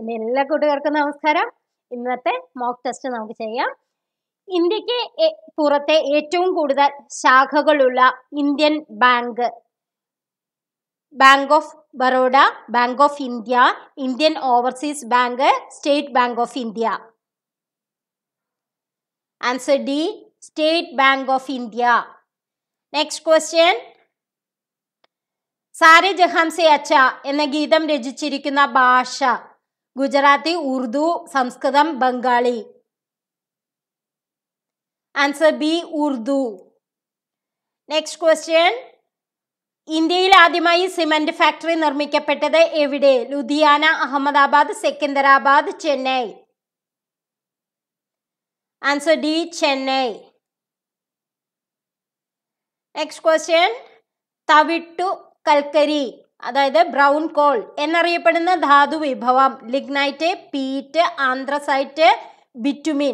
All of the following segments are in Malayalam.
എൻ്റെ എല്ലാ കൂട്ടുകാർക്കും നമസ്കാരം ഇന്നത്തെ മോക്ക് ടെസ്റ്റ് നമുക്ക് ചെയ്യാം ഇന്ത്യക്ക് എ- പുറത്തെ ഏറ്റവും കൂടുതൽ ശാഖകളുള്ള Indian bank bank of Baroda bank of India Indian overseas bank state bank of India answer D state bank of India next question Saare Jahan Se Achha എന്ന ഗീതം രചിച്ചിരിക്കുന്ന ഭാഷ Gujarati Urdu Samskritam Bengali answer B Urdu next question ഇന്ത്യയിൽ ആദ്യമായി സിമന്റ് ഫാക്ടറി നിർമ്മിക്കപ്പെട്ടത് എവിടെ Ludhiana Ahmedabad Secunderabad Chennai answer D Chennai next question തവിട്ടു കൽക്കരി അതായത് ബ്രൗൺ കോൾ എന്നറിയപ്പെടുന്ന ധാതു വിഭവം lignite Pete anthracite bitumen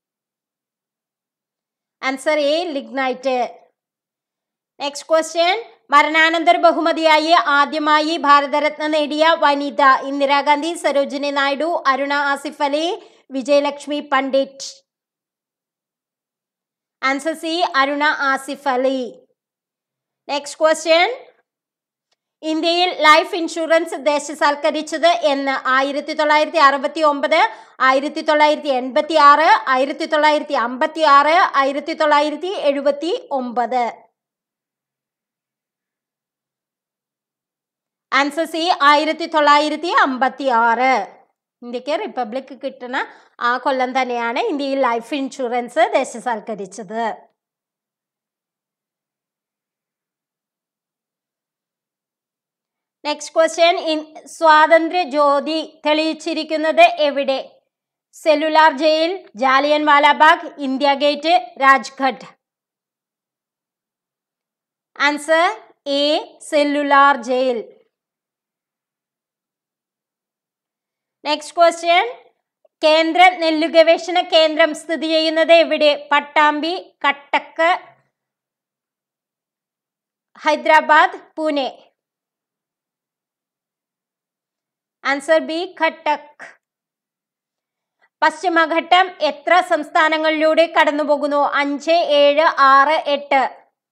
answer A lignite next question മരണാനന്തര ബഹുമതിയായി ആദ്യമായി ഭാരതരത്ന നേടിയ വനിത Indira Gandhi Sarojini Naidu Aruna Asaf Ali Vijayalakshmi Pandit answer C Aruna Asaf Ali next question ഇന്ത്യയിൽ ലൈഫ് ഇൻഷുറൻസ് ദേശസാൽക്കരിച്ചത് എന്ന് ആയിരത്തി തൊള്ളായിരത്തി അറുപത്തി ഒമ്പത് ആയിരത്തി തൊള്ളായിരത്തി എൺപത്തി ആറ് ആയിരത്തി തൊള്ളായിരത്തി അമ്പത്തി ആറ് ആയിരത്തി തൊള്ളായിരത്തി എഴുപത്തി ഒമ്പത് ആൻസർ സി ആയിരത്തി തൊള്ളായിരത്തി അമ്പത്തി ആറ് ഇന്ത്യക്ക് റിപ്പബ്ലിക് കിട്ടുന്ന ആ കൊല്ലം തന്നെയാണ് ഇന്ത്യയിൽ ലൈഫ് ഇൻഷുറൻസ് ദേശസാൽക്കരിച്ചത് നെക്സ്റ്റ് ക്വസ്റ്റ്യൻ ഇൻ സ്വാതന്ത്ര്യ ജ്യോതി തെളിയിച്ചിരിക്കുന്നത് എവിടെ cellular jail Jallian Walabagh India gate Rajghat answer A cellular jail next question കേന്ദ്ര നെല്ലു ഗവേഷണ കേന്ദ്രം സ്ഥിതി ചെയ്യുന്നത് എവിടെ പട്ടാമ്പി കട്ടക്ക് ഹൈദരാബാദ് പൂനെ ആൻസർ ബി ഘട്ടക് പശ്ചിമഘട്ടം എത്ര സംസ്ഥാനങ്ങളിലൂടെ കടന്നു പോകുന്നു അഞ്ച് ഏഴ് ആറ് എട്ട്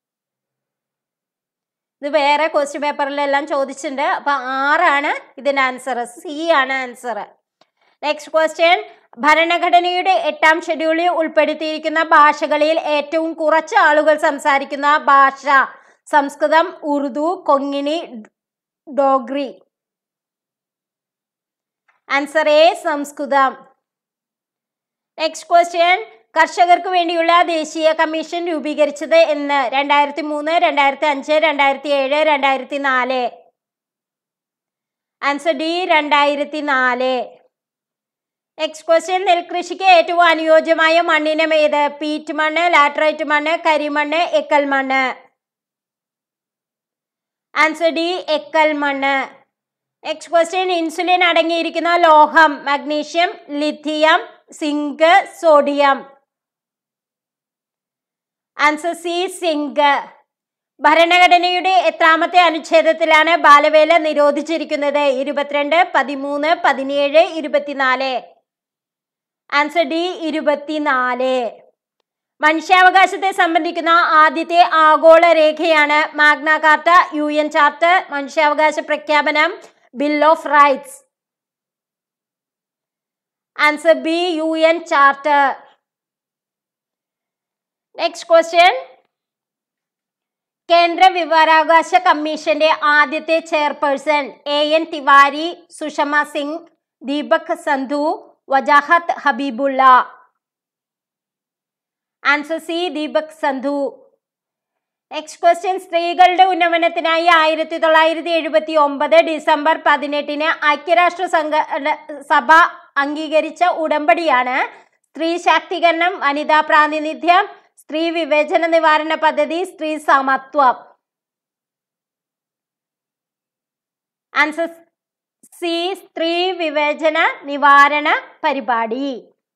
ഇത് വേറെ ക്വസ്റ്റ്യൻ പേപ്പറിലെല്ലാം ചോദിച്ചിട്ടുണ്ട് അപ്പൊ ആറാണ് ഇതിന്റെ ആൻസർ സി ആണ് ആൻസർ നെക്സ്റ്റ് ക്വസ്റ്റ്യൻ ഭരണഘടനയുടെ എട്ടാം ഷെഡ്യൂളിൽ ഉൾപ്പെടുത്തിയിരിക്കുന്ന ഭാഷകളിൽ ഏറ്റവും കുറച്ച് ആളുകൾ സംസാരിക്കുന്ന ഭാഷ സംസ്കൃതം ഉറുദു കൊങ്ങിണി ഡോഗ്രി ആൻസർ എ സംസ്കൃതം നെക്സ്റ്റ് ക്വസ്റ്റ്യൻ കർഷകർക്ക് വേണ്ടിയുള്ള ദേശീയ കമ്മീഷൻ രൂപീകരിച്ചത് എന്ന് രണ്ടായിരത്തി മൂന്ന് രണ്ടായിരത്തി അഞ്ച് രണ്ടായിരത്തി ഏഴ് രണ്ടായിരത്തി നാല് ആൻസർ ഡി രണ്ടായിരത്തി നാല് നെക്സ്റ്റ് ക്വസ്റ്റ്യൻ നെൽകൃഷിക്ക് ഏറ്റവും അനുയോജ്യമായ മണ്ണിനം ഏത് പീറ്റ് മണ്ണ് ലാറ്ററൈറ്റ് മണ്ണ് കരിമണ്ണ് എക്കൽ മണ്ണ് ആൻസർ ഡി എക്കൽ മണ്ണ് നെക്സ്റ്റ് ക്വസ്റ്റ്യൻ ഇൻസുലിൻ അടങ്ങിയിരിക്കുന്ന ലോഹം magnesium lithium zinc sodium answer C zinc ഭരണഘടനയുടെ എത്രാമത്തെ അനുച്ഛേദത്തിലാണ് ബാലവേല നിരോധിച്ചിരിക്കുന്നത് ഇരുപത്തിരണ്ട് പതിമൂന്ന് പതിനേഴ് ഇരുപത്തിനാല് ആൻസർ ഡി ഇരുപത്തിനാല് മനുഷ്യാവകാശത്തെ സംബന്ധിക്കുന്ന ആദ്യത്തെ ആഗോള രേഖയാണ് Magna Carta U N charter മനുഷ്യാവകാശ പ്രഖ്യാപനം bill of rights answer B U N charter next question കേന്ദ്ര വിവരാവകാശ കമ്മീഷന്റെ ആദ്യത്തെ chairperson A N Tiwari Sushma Singh Deepak Sandhu Wajahat Habibullah answer C Deepak Sandhu next question സ്ത്രീകളുടെ ഉന്നമനത്തിനായി ആയിരത്തി തൊള്ളായിരത്തി എഴുപത്തി ഒമ്പത് ഡിസംബർ പതിനെട്ടിന് ഐക്യരാഷ്ട്ര സംഘ സഭ അംഗീകരിച്ച ഉടമ്പടിയാണ് സ്ത്രീ ശാക്തീകരണം വനിതാ പ്രാതിനിധ്യം സ്ത്രീ വിവേചന നിവാരണ പദ്ധതി സ്ത്രീ സമത്വം ആൻസർ സി സ്ത്രീ വിവേചന നിവാരണ പരിപാടി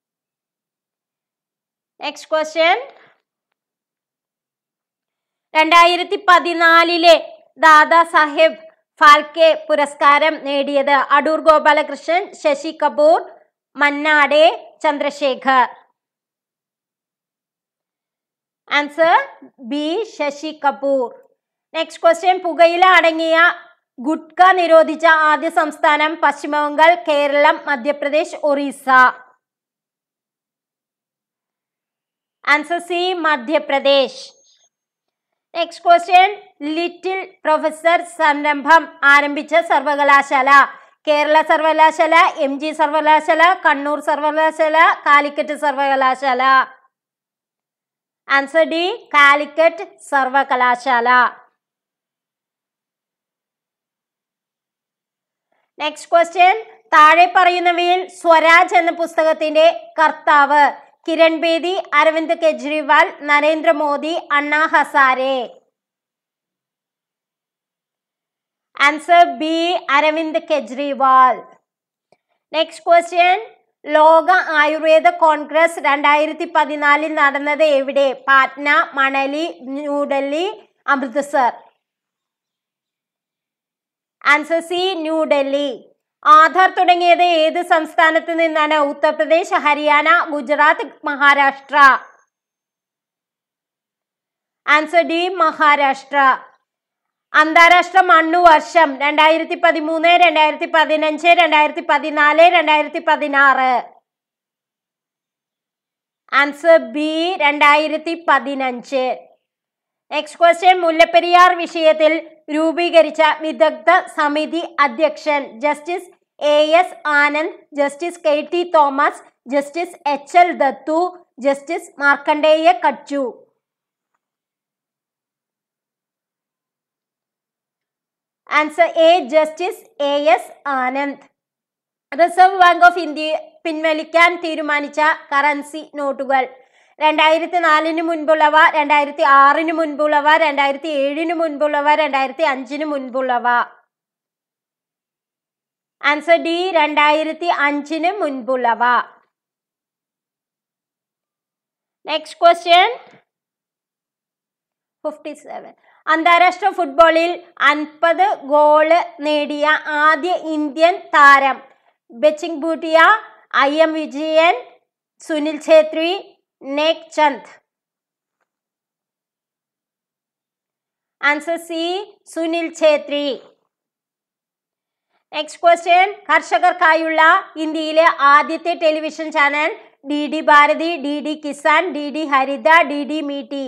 നെക്സ്റ്റ് ക്വസ്റ്റ്യൻ രണ്ടായിരത്തി പതിനാലിലെ ദാദാ സാഹേബ് ഫാൽക്കെ പുരസ്കാരം നേടിയത് Adoor Gopalakrishnan Sasi Kapoor മന്നാടെ Chandrasekhar answer B Sasi Kapoor next question പുകയില അടങ്ങിയ ഗുഡ്ക നിരോധിച്ച ആദ്യ സംസ്ഥാനം Paschim Bangal Keralam Madhya Pradesh Orissa answer C Madhya Pradesh next question little professor സംരംഭം ആരംഭിച്ച സർവകലാശാല കേരള സർവകലാശാല എം ജി സർവകലാശാല കണ്ണൂർ സർവകലാശാല കാലിക്കറ്റ് സർവകലാശാല ആൻസർ ഡി കാലിക്കറ്റ് സർവകലാശാല നെക്സ്റ്റ് ക്വസ്റ്റ്യൻ താഴെ പറയുന്നവയിൽ സ്വരാജ് എന്ന പുസ്തകത്തിന്റെ കർത്താവ് കിരൺ ബേദി അരവിന്ദ് കെജ്രിവാൾ നരേന്ദ്രമോദി അണ്ണാ Hazare answer B Aravind Kejriwal next question ലോക ആയുർവേദ കോൺഗ്രസ് രണ്ടായിരത്തി പതിനാലിൽ നടന്നത് എവിടെ പാറ്റ്ന മണലി ന്യൂഡൽഹി അമൃത്സർ ആൻസർ സി ന്യൂഡൽഹി ആധാർ തുടങ്ങിയത് ഏത് സംസ്ഥാനത്ത് നിന്നാണ് ഉത്തർപ്രദേശ് ഹരിയാന ഗുജറാത്ത് മഹാരാഷ്ട്ര ആൻസർ ഡി മഹാരാഷ്ട്ര അന്താരാഷ്ട്ര മണ്ണു വർഷം രണ്ടായിരത്തി പതിമൂന്ന് രണ്ടായിരത്തി പതിനഞ്ച് രണ്ടായിരത്തി പതിനാല് രണ്ടായിരത്തി പതിനാറ് ആൻസർ ബി രണ്ടായിരത്തി പതിനഞ്ച് നെക്സ്റ്റ് ക്വസ്റ്റ്യൻ മുല്ലപ്പെരിയാർ വിഷയത്തിൽ രൂപീകരിച്ച വിദഗ്ധ സമിതി അധ്യക്ഷൻ justice A S Anand justice K T Thomas justice H L Dattu justice Markandeya Katju answer A justice A S Anand reserve bank of India പിൻവലിക്കാൻ തീരുമാനിച്ച കറൻസി നോട്ടുകൾ രണ്ടായിരത്തി നാലിന് മുൻപുള്ളവ രണ്ടായിരത്തി ആറിന് മുൻപുള്ളവ രണ്ടായിരത്തി ഏഴിന് മുൻപുള്ളവ രണ്ടായിരത്തി അഞ്ചിന് മുൻപുള്ളവ ആൻസർ ഡി രണ്ടായിരത്തി അഞ്ചിന് മുൻപുള്ളവ നെക്സ്റ്റ് ക്വസ്റ്റ്യൻ ഫിഫ്റ്റി സെവൻ അന്താരാഷ്ട്ര ഫുട്ബോളിൽ അൻപത് ഗോള് നേടിയ ആദ്യ ഇന്ത്യൻ താരം ബച്ചിങ് Bhutia I M Vijayan Sunil Chhetri Nek Chand answer C Sunil Chhetri next question കർഷകർക്കായുള്ള ഇന്ത്യയിലെ ആദ്യത്തെ television channel D D Bharati D D Kisan D D Harita D D മീറ്റി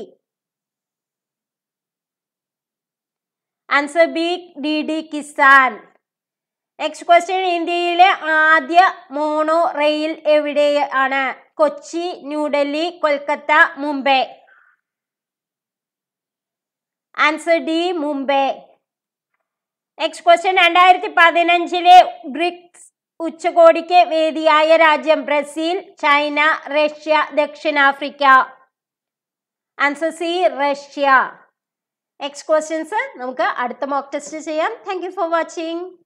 answer B D D Kisan next question ഇന്ത്യയിലെ ആദ്യ മോണോ റെയിൽ എവിടെയാണ് Kochi New Delhi Kolkata Mumbai answer D Mumbai next question രണ്ടായിരത്തി പതിനഞ്ചിലെ ബ്രിക്സ് ഉച്ചകോടിക്ക് വേദിയായ രാജ്യം ബ്രസീൽ ചൈന റഷ്യ ദക്ഷിണാഫ്രിക്ക answer C Russia next questions നമുക്ക് അടുത്ത മോക്ക് ടെസ്റ്റ് ചെയ്യാം താങ്ക് യു ഫോർ വാച്ചിങ്